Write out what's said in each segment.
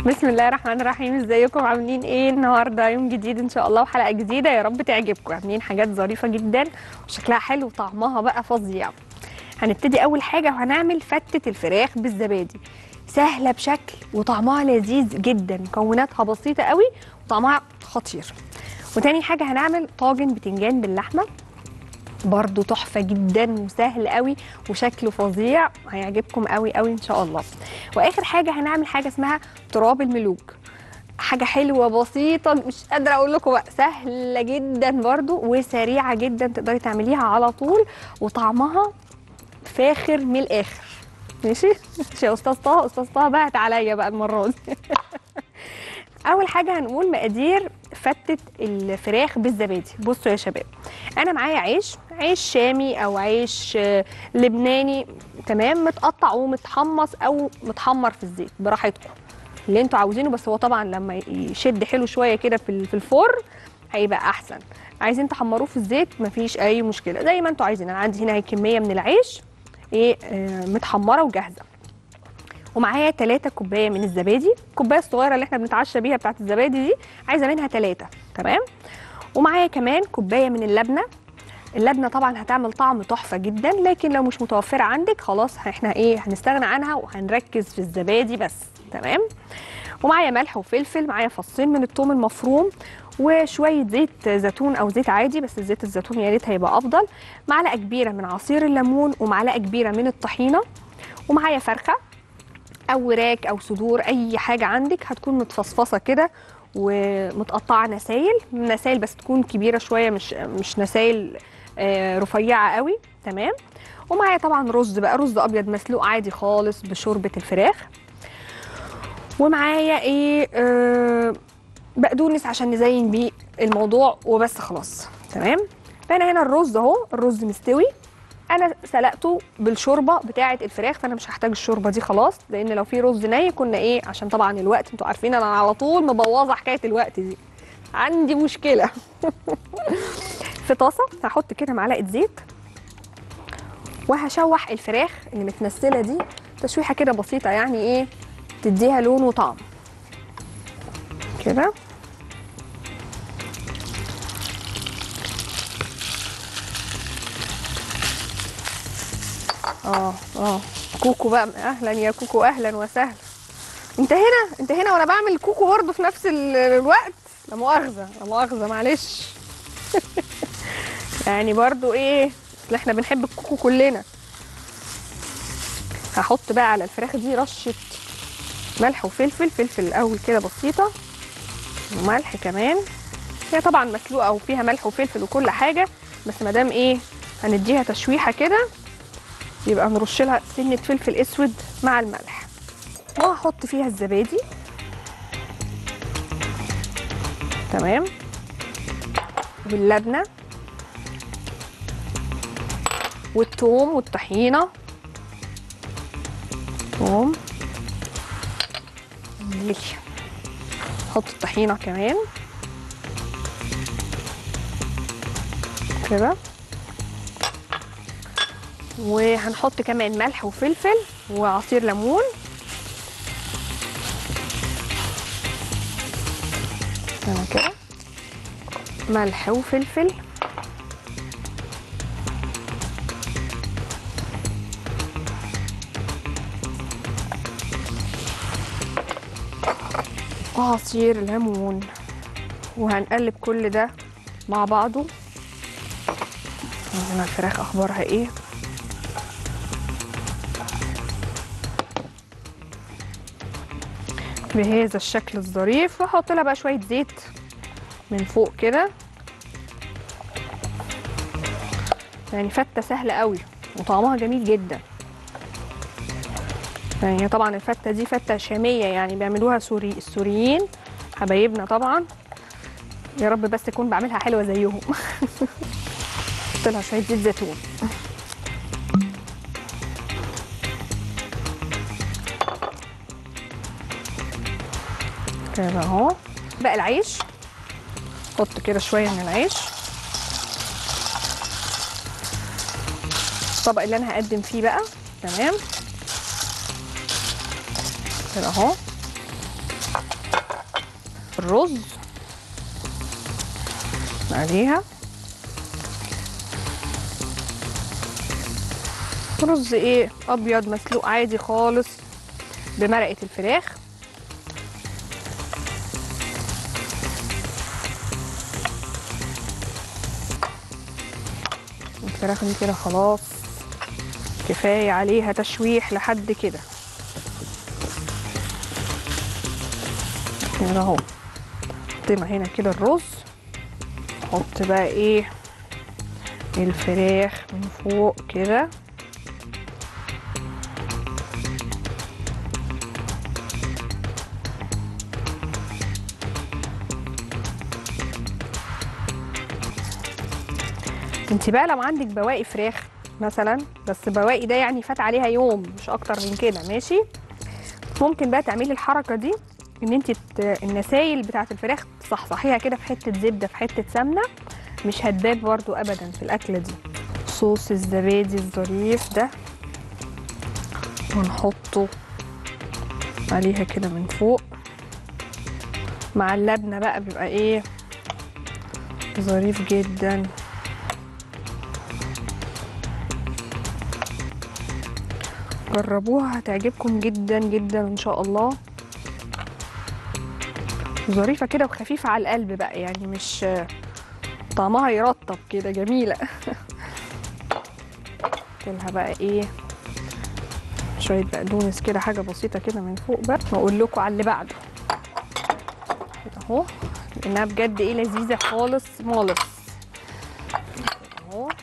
بسم الله الرحمن الرحيم ازيكم عاملين ايه النهارده يوم جديد ان شاء الله وحلقه جديده يا رب تعجبكم عاملين حاجات ظريفه جدا وشكلها حلو وطعمها بقى فظيع هنبتدي اول حاجه وهنعمل فتة الفراخ بالزبادي سهله بشكل وطعمها لذيذ جدا مكوناتها بسيطه قوي وطعمها خطير وتاني حاجه هنعمل طاجن بتنجان باللحمه برضو تحفه جدا وسهل قوي وشكله فظيع هيعجبكم قوي قوي ان شاء الله واخر حاجه هنعمل حاجه اسمها تراب الملوك حاجه حلوه بسيطه مش قادره اقول لكم بقى سهله جدا برضو وسريعه جدا تقدري تعمليها على طول وطعمها فاخر من الاخر ماشي ماشي يا استاذ طه استاذ طه بعت عليا بقى المره دي اول حاجه هنقول مقادير فتة الفراخ بالزبادي بصوا يا شباب انا معايا عيش عيش شامي او عيش آه، لبناني تمام متقطع ومتحمص او متحمر في الزيت براحتكم اللي انتوا عاوزينه بس هو طبعا لما يشد حلو شويه كده في ال- في الفرن هيبقى احسن عايزين تحمروه في الزيت مفيش اي مشكله زي ما انتوا عايزين انا عندي هنا كميه من العيش ايه آه، متحمره وجاهزه ومعايا 3 كوبايه من الزبادي الكوبايه الصغيره اللي احنا بنتعشى بيها بتاعت الزبادي دي عايزه منها 3 تمام ومعايا كمان كوبايه من اللبنه اللبنه طبعا هتعمل طعم تحفه جدا لكن لو مش متوفره عندك خلاص احنا ايه هنستغنى عنها وهنركز في الزبادي بس تمام ومعايا ملح وفلفل معايا فصين من الثوم المفروم وشويه زيت زيتون او زيت عادي بس زيت الزيتون يا ريت هيبقى افضل معلقه كبيره من عصير الليمون ومعلقه كبيره من الطحينه ومعايا فرخه او وراك او صدور اي حاجه عندك هتكون متفصفصه كده ومتقطعه نسايل نسايل بس تكون كبيره شويه مش مش نسايل آه، رفيعه قوي تمام ومعايا طبعا رز بقى رز ابيض مسلوق عادي خالص بشوربه الفراخ ومعايا ايه آه بقدونس عشان نزين بيه الموضوع وبس خلاص تمام فانا هنا الرز اهو الرز مستوي انا سلقته بالشوربه بتاعه الفراخ فانا مش هحتاج الشوربه دي خلاص لان لو في رز ني كنا ايه عشان طبعا الوقت انتوا عارفين انا على طول مبوظه حكايه الوقت دي عندي مشكله في طاسه هحط كده معلقه زيت وهشوح الفراخ اللي متنسله دي تشويحه كده بسيطه يعني ايه تديها لون وطعم كده اه اه كوكو بقى اهلا يا كوكو اهلا وسهلا انت هنا انت هنا وانا بعمل كوكو برضه في نفس ال- الوقت لا مؤاخذه لا مؤاخذه معلش يعني برضه ايه اصل احنا بنحب الكوكو كلنا هحط بقى على الفراخ دي رشه ملح وفلفل فلفل الاول كده بسيطه وملح كمان هي طبعا مسلوقه وفيها ملح وفلفل وكل حاجه بس مادام ايه هنديها تشويحه كده يبقى نرش لها سنه فلفل اسود مع الملح وهحط فيها الزبادي تمام واللبنه والثوم والطحينه ثوم ملح نحط الطحينه كمان كده وهنحط كمان ملح وفلفل وعصير ليمون انا كده ملح وفلفل وعصير ليمون وهنقلب كل ده مع بعضه عندنا الفراخ اخبارها ايه بهذا الشكل الظريف واحط لها بقى شويه زيت من فوق كده يعني فته سهله قوي وطعمها جميل جدا يعني هي طبعا الفته دي فته شاميه يعني بيعملوها سوري السوريين حبايبنا طبعا يا رب بس اكون بعملها حلوه زيهم حط لها شويه زيت زيتون كده اهو بقى العيش حط كده شويه من العيش الطبق اللي انا هقدم فيه بقى تمام كده اهو الرز عليها رز ايه ابيض مسلوق عادي خالص بمرقه الفراخ الفراخ دي كده خلاص كفايه عليها تشويح لحد كده كده اهو حطينا هنا كده الرز نحط بقى ايه الفراخ من فوق كده انت بقى لو عندك بواقي فراخ مثلا بس بواقي ده يعني فات عليها يوم مش اكتر من كده ماشي ممكن بقى تعملي الحركه دي ان انت النسايل بتاعه الفراخ تصحصحيها كده في حته زبده في حته سمنه مش هتباب برضو ابدا في الاكله دي صوص الزبادي الظريف ده ونحطه عليها كده من فوق مع اللبنه بقى بيبقى ايه ظريف جدا جربوها هتعجبكم جدا جدا ان شاء الله ظريفه كده وخفيفه على القلب بقى يعني مش طعمها يرطب كده جميله لها بقى ايه شويه بقدونس كده حاجه بسيطه كده من فوق بقى واقول لكم على اللي بعده كده اهو لانها بجد ايه لذيذه خالص مالص اهو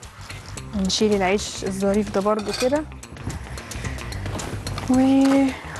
نشيل العيش الظريف ده برده كده